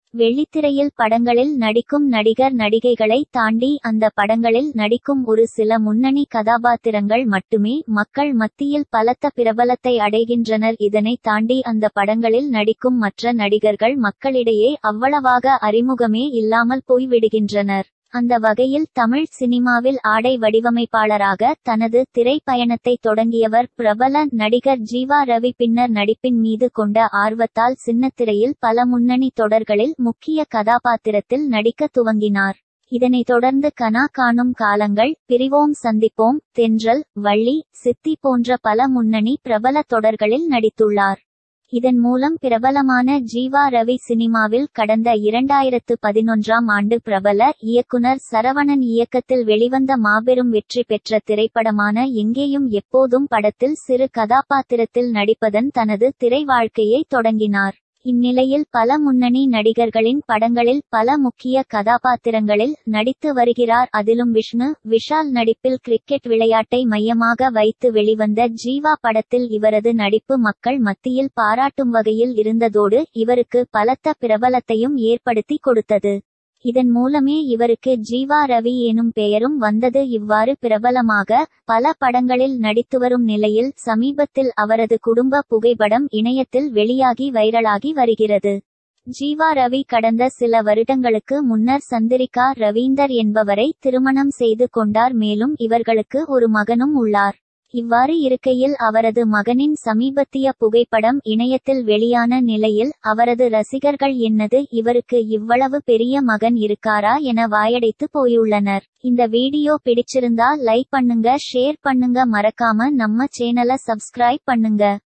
வெள்ளித்திரையில் படங்களில் நடிக்கும் நடிகர் நடிகைகளை தாண்டி அந்த படங்களில் நடிக்கும் ஒரு சில முன்னணி கதாபாத்திரங்கள் மட்டுமே மக்கள் மத்தியில் பலத்த பிரபலத்தை அடைகின்றனர் இதனை தாண்டி அந்த படங்களில் நடிக்கும் மற்ற நடிகர்கள் மக்களிடையே அவ்வளவாக அறிமுகமே இல்லாமல் போய்விடுகின்றனர் அந்த வகையில் தமிழ் சினிமாவில் ஆடை வடிவமைப்பாளராக தனது திரைப்பயணத்தை தொடங்கியவர் பிரபல நடிகர் ஜீவா ரவி பின்னர் நடிப்பின் மீது கொண்ட ஆர்வத்தால் சின்னத்திரையில் பல முன்னணி தொடர்களில் முக்கிய கதாபாத்திரத்தில் நடிக்க துவங்கினார் இதனைத் தொடர்ந்து கனா காணும் காலங்கள் பிரிவோம் சந்திப்போம் தென்றல் வள்ளி சித்தி போன்ற பல முன்னணி பிரபல தொடர்களில் நடித்துள்ளார் இதன் மூலம் பிரபலமான ஜீவா ரவி சினிமாவில் கடந்த இரண்டாயிரத்து பதினொன்றாம் ஆண்டு பிரபல இயக்குனர் சரவணன் இயக்கத்தில் வெளிவந்த மாபெரும் வெற்றி பெற்ற திரைப்படமான எங்கேயும் எப்போதும் படத்தில் சிறு கதாபாத்திரத்தில் நடிப்பதன் தனது திரை வாழ்க்கையை தொடங்கினார் இந்நிலையில் பல முன்னணி நடிகர்களின் படங்களில் பல முக்கிய கதாபாத்திரங்களில் நடித்து வருகிறார் அதிலும் விஷ்ணு விஷால் நடிப்பில் கிரிக்கெட் விளையாட்டை மையமாக வைத்து வெளிவந்த ஜீவா படத்தில் இவரது நடிப்பு மக்கள் மத்தியில் பாராட்டும் வகையில் இருந்ததோடு இவருக்கு பலத்த பிரபலத்தையும் ஏற்படுத்தி கொடுத்தது இதன் மூலமே இவருக்கு ஜீவா ரவி எனும் பெயரும் வந்தது இவ்வாறு பிரபலமாக பல படங்களில் நடித்துவரும் நிலையில் சமீபத்தில் அவரது குடும்ப புகைப்படம் இணையத்தில் வெளியாகி வைரலாகி வருகிறது ஜீவா ரவி கடந்த சில வருடங்களுக்கு முன்னர் சந்திரிகா ரவீந்தர் என்பவரை திருமணம் செய்து கொண்டார் மேலும் இவர்களுக்கு ஒரு மகனும் உள்ளார் இவ்வாறு இருக்கையில் அவரது மகனின் சமீபத்திய புகைப்படம் இணையத்தில் வெளியான நிலையில் அவரது ரசிகர்கள் என்னது இவருக்கு இவ்வளவு பெரிய மகன் இருக்காரா என வாயடைத்து போயுள்ளனர் இந்த வீடியோ பிடிச்சிருந்தா லைக் பண்ணுங்க ஷேர் பண்ணுங்க மறக்காம நம்ம சேனலை சப்ஸ்கிரைப் பண்ணுங்க